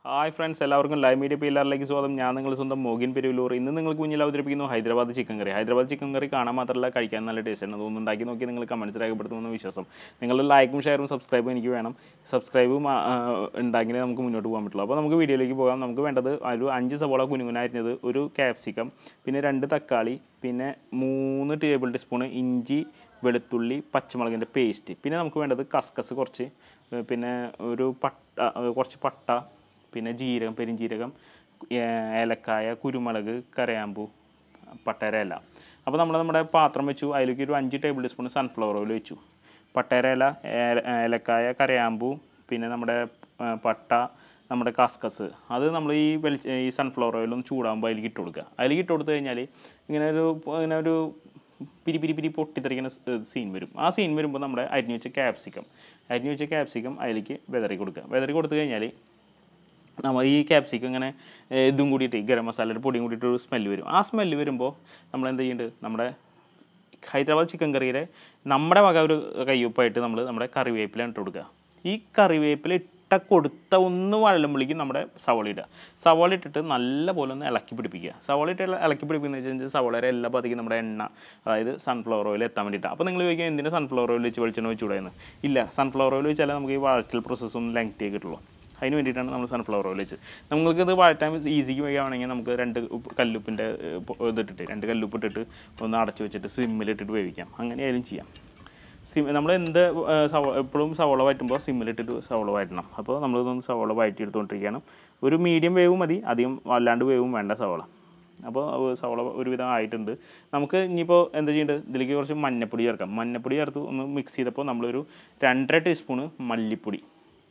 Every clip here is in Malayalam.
ഹായ് ഫ്രണ്ട്സ് എല്ലാവർക്കും ലൈവ് മീഡിയ പില്ലറിലേക്ക് സ്വാഗതം ഞാൻ നിങ്ങൾ സ്വന്തം മോഗിൻ പെരുവിലൂർ ഇന്ന് നിങ്ങൾക്ക് മുന്നിൽ അവതരിപ്പിക്കുന്നു Hyderabad chicken curry Hyderabad chicken curry കാണാൻ മാത്രമല്ല കഴിക്കാൻ നല്ല ടേസ്റ്റ് ആണ് അതൊന്നും ഉണ്ടാക്കി നോക്കി നിങ്ങൾ കമൻസ് രേഖപ്പെടുത്തുമെന്ന് വിശ്വാസം നിങ്ങളുടെ ലൈക്കും ഷെയറും സബ്സ്ക്രൈബും എനിക്ക് വേണം സബ്സ്ക്രൈബും ഉണ്ടാക്കിയാലേ നമുക്ക് മുന്നോട്ട് പോകാൻ പറ്റുള്ളൂ അപ്പോൾ നമുക്ക് വീഡിയോയിലേക്ക് പോകാം നമുക്ക് വേണ്ടത് ഒരു അഞ്ച് സവോള കുനുകുനായിരുന്നത് ഒരു ക്യാപ്സിക്കം പിന്നെ രണ്ട് തക്കാളി പിന്നെ മൂന്ന് ടേബിൾ ടീസ്പൂൺ ഇഞ്ചി വെളുത്തുള്ളി പച്ചമുളകിൻ്റെ പേസ്റ്റ് പിന്നെ നമുക്ക് വേണ്ടത് കസ്കസ് കുറച്ച് ഏഹ് പിന്നെ ഒരു പട്ട ഏഹ് കുറച്ച് പട്ട പിന്നെ ജീരകം പെരിഞ്ജീരകം ഏഹ് ഏലക്കായ കുരുമുളക് കരയാമ്പൂ പട്ടേര ഇല അപ്പോൾ നമ്മൾ നമ്മുടെ പാത്രം വെച്ചു അതിലേക്ക് ഒരു അഞ്ച് ടേബിൾ സ്പൂൺ സൺഫ്ലവർ ഓയിൽ വെച്ചു പട്ടേര ഇല ഏല- ഏലക്കായ കരയാമ്പൂ പിന്നെ നമ്മുടെ ഏഹ് പട്ട നമ്മുടെ കസ്കസ് അത് നമ്മൾ ഈ വെളി ഈ സൺഫ്ലവർ ഓയിലൊന്ന് ചൂടാകുമ്പോൾ അതിലേക്ക് ഇട്ട് കൊടുക്കുക അതിലേക്ക് ഇട്ട് കൊടുത്തു കഴിഞ്ഞാൽ ഇങ്ങനെ ഒരു ഇങ്ങനെ ഒരു പിരി പിരി പിരി പൊട്ടിത്തെറിക്കുന്ന സീൻ വരും ആ സീൻ വരുമ്പോൾ നമ്മുടെ അരിഞ്ഞു വെച്ച ക്യാപ്സിക്കം അരിഞ്ഞു വെച്ച ക്യാപ്സിക്കം അതിലേക്ക് വെതറി കൊടുക്കുക വെതറി കൊടുത്തു കഴിഞ്ഞാൽ നമ്മൾ ഈ ക്യാപ്സിക്കം ഇങ്ങനെ ഏഹ്, ഇതും കൂടിയിട്ട് ഗരം മസാലയുടെ പൊടിയും കൂടിയിട്ട് ഒരു സ്മെല്ല് വരും ആ സ്മെല്ല് വരുമ്പോൾ നമ്മൾ എന്ത് ചെയ്യുന്നുണ്ട് നമ്മുടെ ഹൈദരാബാദ് ചിക്കൻ കറിയുടെ നമ്മുടെ വക ഒരു കയ്യൊപ്പായിട്ട് നമ്മൾ നമ്മുടെ കറിവേപ്പില ഇട്ട് കൊടുക്കുക ഈ കറിവേപ്പില ഇട്ട കൊടുത്ത ഒന്ന് വഴലുമ്പോഴേക്കും നമ്മുടെ സവോള ഇടുക സവോള ഇട്ടിട്ട് നല്ല പോലെ ഒന്ന് ഇളക്കി പിടിപ്പിക്കുക സവോള ഇട്ട് ഇള- ഇളക്കി പിടിപ്പിക്കുന്ന വെച്ചാൽ സവോളയുടെ എല്ലാ പതിക്കും നമ്മുടെ എണ്ണ അതായത് സൺഫ്ലവർ ഓയിൽ എത്താൻ വേണ്ടിയിട്ട് അപ്പോൾ നിങ്ങൾ ചോദിക്കുക എന്തിനാ സൺഫ്ലവർ ഓയിൽ വെച്ച് വെളിച്ചെണ്ണ വെച്ചുകൂടായെന്ന് ഇല്ല സൺഫ്ലവർ ഓയിൽ വെച്ചാലേ നമുക്ക് ഈ വഴറ്റൽ പ്രോസസ്സ് ഒന്ന് ലെങ്തി ആയി കിട്ടുള്ളൂ അതിന് വേണ്ടിയിട്ടാണ് നമ്മൾ സൺഫ്ലവർ ഓയിൽ വെച്ചത് നമുക്ക് ഇത് വഴറ്റാൻ ഈസിക്ക് വയ്ക്കുകയാണെങ്കിൽ നമുക്ക് രണ്ട് ഉപ്പ് കല്ലുപ്പിൻ്റെ ഏഹ്, പൊ- ഇതിട്ടിട്ട് രണ്ട് കല്ലുപ്പ് ഇട്ടിട്ട് ഒന്ന് അടച്ചു വെച്ചിട്ട് സിമ്മിലിട്ടിട്ട് വേവിക്കാം അങ്ങനെയായാലും ചെയ്യാം സിം നമ്മൾ എന്ത് ഏഹ്, സവ എപ്പോഴും സവോള വഴറ്റുമ്പോൾ സിമ്മിലിട്ടിട്ട് സവോള വഴറ്റണം അപ്പോൾ നമ്മളിതൊന്ന് സവോള വഴറ്റി എടുത്തുകൊണ്ടിരിക്കുകയാണ് ഒരു മീഡിയം വേവ് മതി അധികം വല്ലാണ്ട് വേവും വേണ്ട സവോള അപ്പോൾ അത് സവോള ഒരുവിധം ആയിട്ടുണ്ട് നമുക്ക് ഇനിയിപ്പോൾ എന്താ ചെയ്യേണ്ടത് ഇതിലേക്ക് കുറച്ച് മഞ്ഞപ്പൊടി ചേർക്കാം മഞ്ഞപ്പൊടി ചേർത്ത് ഒന്ന് മിക്സ് ചെയ്തപ്പോൾ നമ്മളൊരു രണ്ടര ടീസ്പൂണ് മല്ലിപ്പൊടി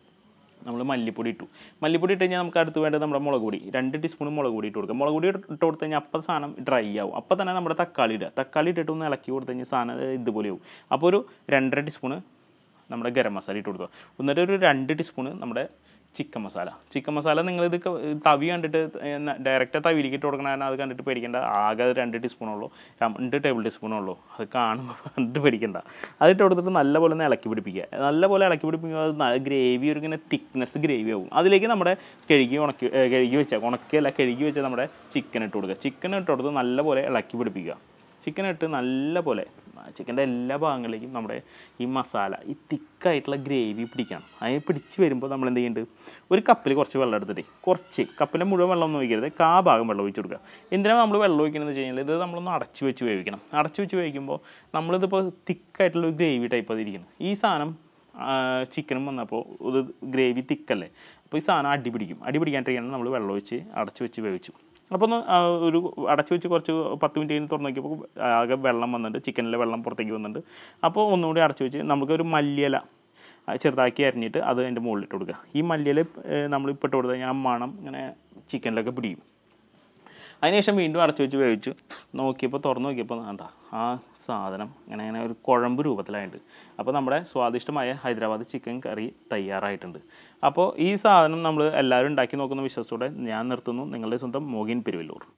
നമ്മൾ മല്ലിപ്പൊടി ഇട്ടു മല്ലിപ്പൊടി ഇട്ട് കഴിഞ്ഞാൽ നമുക്ക് അടുത്ത് വേണ്ടത് നമ്മുടെ മുളക് പൊടി രണ്ട് ടീസ്പൂൺ മുളക് പൊടി ഇട്ട് കൊടുക്കുക മുളക് പൊടി ഇട്ട് ഇട്ട് കൊടുത്തു കഴിഞ്ഞാൽ അപ്പം സാധനം ഡ്രൈ ആവും അപ്പോൾ തന്നെ നമ്മുടെ തക്കാളി ഇടുക തക്കാളി ഇട്ടിട്ട് ഒന്ന് ഇളക്കി കൊടുത്തു കഴിഞ്ഞാൽ സാധനം ഇതുപോലെ ആവും അപ്പോൾ ഒരു രണ്ടര ടീസ്പൂണ് നമ്മുടെ ഗരം മസാല ഇട്ട് കൊടുക്കുക എന്നിട്ട് ഒരു രണ്ട് ടീസ്പൂണ് നമ്മുടെ ചിക്കൻ മസാല ചിക്കൻ മസാല നിങ്ങളിത് ക- തവി കണ്ടിട്ട് ഡയറക്റ്റ് തവിയിലേക്ക് ഇട്ട് കൊടുക്കണ കാരണം അത് കണ്ടിട്ട് പേടിക്കേണ്ട ആകെ അത് രണ്ട് ടീസ്പൂണുള്ളൂ രണ്ട് ടേബിൾ ടീസ്പൂണുള്ളൂ അത് കാണുമ്പോൾ കണ്ടിട്ട് പേടിക്കണ്ട അതിട്ട് കൊടുത്തിട്ട് നല്ലപോലെ ഒന്ന് ഇളക്കി പിടിപ്പിക്കുക നല്ലപോലെ ഇളക്കി പിടിപ്പിക്കുമ്പോൾ അത് ഗ്രേവി ഒരു ഇങ്ങനെ തിക്നെസ് ഗ്രേവി ആവും അതിലേക്ക് നമ്മുടെ കഴുകി ഉണക്കി ഏ, കഴുകി വെച്ച ഉണക്കിയല്ല കഴുകി വെച്ച നമ്മുടെ ചിക്കൻ ഇട്ട് കൊടുക്കുക ചിക്കൻ ഇട്ട് കൊടുത്ത് നല്ലപോലെ ഇളക്കി പിടിപ്പിക്കുക ചിക്കൻ ഇട്ട് നല്ലപോലെ ചിക്കൻ്റെ എല്ലാ ഭാഗങ്ങളിലേക്കും നമ്മുടെ ഈ മസാല ഈ തിക്കായിട്ടുള്ള ഗ്രേവി പിടിക്കണം അതിന് പിടിച്ച് വരുമ്പോൾ നമ്മൾ എന്ത് ചെയ്യുന്നുണ്ട് ഒരു കപ്പിൽ കുറച്ച് വെള്ളം എടുത്തിട്ട് കുറച്ച് കപ്പിലെ മുഴുവൻ വെള്ളം ഒന്നും ഒഴിക്കരുത് കാ ഭാഗം വെള്ളം ഒഴിച്ച് കൊടുക്കുക എന്തിനാണ് നമ്മൾ വെള്ളം ഒഴിക്കണമെന്ന് വെച്ച് കഴിഞ്ഞാൽ ഇത് നമ്മളൊന്ന് അടച്ച് വെച്ച് വേവിക്കണം അടച്ച് വെച്ച് വേവിക്കുമ്പോൾ നമ്മളിതിപ്പോൾ തിക്കായിട്ടുള്ള ഒരു ഗ്രേവി ടൈപ്പ് അതിരിക്കുന്നത് ഈ സാധനം ചിക്കനും വന്നപ്പോൾ ഇത് ഗ്രേവി തിക്കല്ലേ അപ്പോൾ ഈ സാധനം അടി പിടിക്കും അടി പിടിക്കാണ്ടിരിക്കണം നമ്മൾ വെള്ളം ഒഴിച്ച് അടച്ച് വെച്ച് വേവിച്ചു അപ്പോൾ ഒന്ന് ആ, ഒരു അടച്ചു വെച്ച് കുറച്ച് പത്ത് മിനിറ്റ് കഴിഞ്ഞ് തുറന്ന് നോക്കിയപ്പോൾ ആകെ വെള്ളം വന്നിട്ട് ചിക്കനിലെ വെള്ളം പുറത്തേക്ക് വന്നിട്ടുണ്ട് അപ്പോൾ ഒന്നുകൂടി അടച്ചു വെച്ച് നമുക്കൊരു മല്ലിയില ആ, ചെറുതാക്കി അരിഞ്ഞിട്ട് അത് അതിൻ്റെ മുകളിൽ ഇട്ട് കൊടുക്കുക ഈ മല്ലിയില നമ്മൾ ഇപ്പോൾ ഇട്ട് കൊടുത്തു കഴിഞ്ഞാൽ ആ മണം ഇങ്ങനെ ചിക്കനിലൊക്കെ പിടിക്കും അതിനുശേഷം വീണ്ടും അടച്ചു വെച്ച് വേവിച്ചു നോക്കിയപ്പോൾ തുറന്ന് നോക്കിയപ്പോൾ വേണ്ട ആ സാധനം ഇങ്ങനെ ഇങ്ങനെ ഒരു കുഴമ്പ് രൂപത്തിലായിട്ടുണ്ട് അപ്പോൾ നമ്മുടെ സ്വാദിഷ്ടമായ ഹൈദരാബാദ് ചിക്കൻ കറി തയ്യാറായിട്ടുണ്ട് അപ്പോൾ ഈ സാധനം നമ്മൾ എല്ലാവരും ഉണ്ടാക്കി നോക്കുന്ന വിശ്വാസത്തോടെ ഞാൻ നിർത്തുന്നു നിങ്ങളുടെ സ്വന്തം മോഗിൻ പെരുവല്ലൂർ